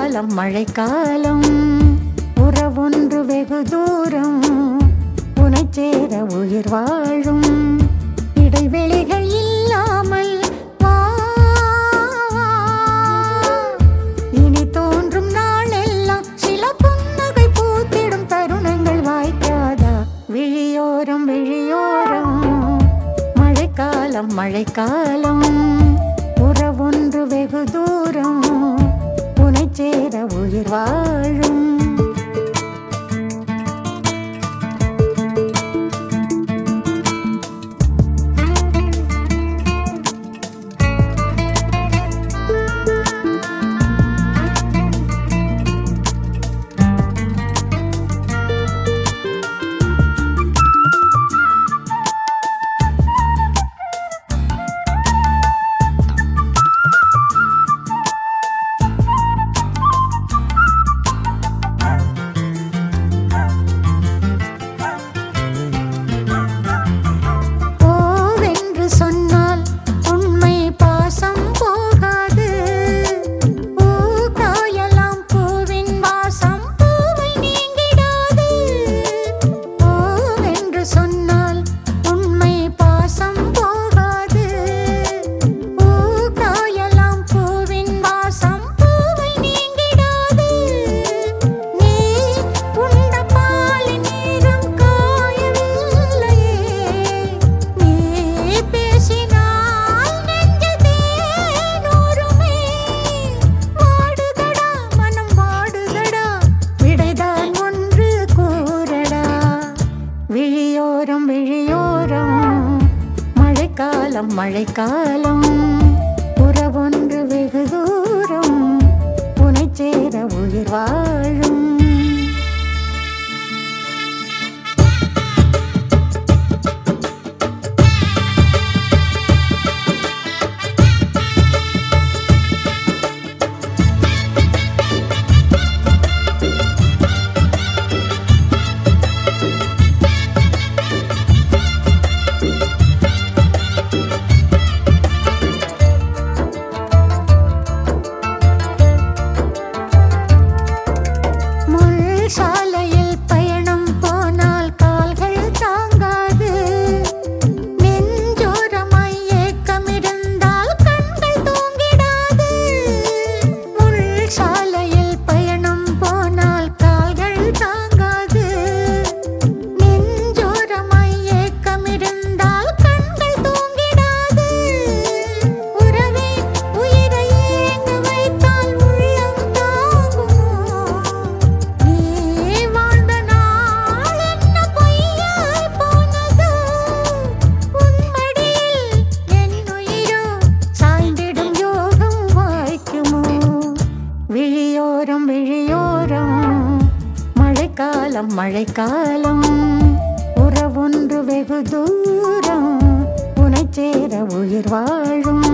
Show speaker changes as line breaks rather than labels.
மழைக்காலம் மழைக்காலம் உறவொன்று வெகு தூரம் உனை சேர உயிர் வாழும் இடைவெளிகள் இல்லாமல் வா இனி தோன்றும் நாளெல்லாம் சில புன்னகை பூத்திடும் தருணங்கள் வாய்க்காதா விழியோரம் விழியோரம் மழைக்காலம் மழைக்காலம் உறவொன்று வெகு தூரம் உனை சேர உயிர் வாழும் போவென்று சொன்னால் உண்மை பாசம் போகாது பூ காயலாம் பூவின் வாசம் பூவை நீங்கிடாது போவென்று சொன்னால் உண்மை பாசம் போகாது பூ காயலாம் பூவின் வாசம் பூவை நீங்கிடாது நீ உண்ட பாலின் நீரம் காயவில்லையே நீ பேசினால் நெஞ்சு தேனூருமே வாடுதடா மனம் வாடுதடா விடைதான் ஒன்று கூறடா விழியோரம் விழியோரம் மழைக்காலம் மழைக்காலம் உறவொன்று வெகு தூரம் உனை சேர உயிர் வாழும் முள் சாலையில் பயணம் போனால் கால்கள் தாங்காது நெஞ்சோரமாய் ஏக்கமிருந்தால் கண்கள் தூங்கிடாது முள் சாலையில் பயணம் போனால் கால்கள் தாங்காது நெஞ்சோரமாய் ஏக்கமிருந்தால் கண்கள் தூங்கிடாது உறவே உயிரை ஏங்க வைத்தால் உள்ளம் தாங்குமோ நீ வாழ்ந்த நாள் என்ன பொய்யாய் போனதோ உன் மடியில் என் உயிரோ சாய்ந்திடும் யோகம் வாய்க்குமோ விழியோரம் விழியோரம் மழைக்காலம் மழைக்காலம் உறவொன்று வெகு தூரம் உனை சேர உயிர் வாழும்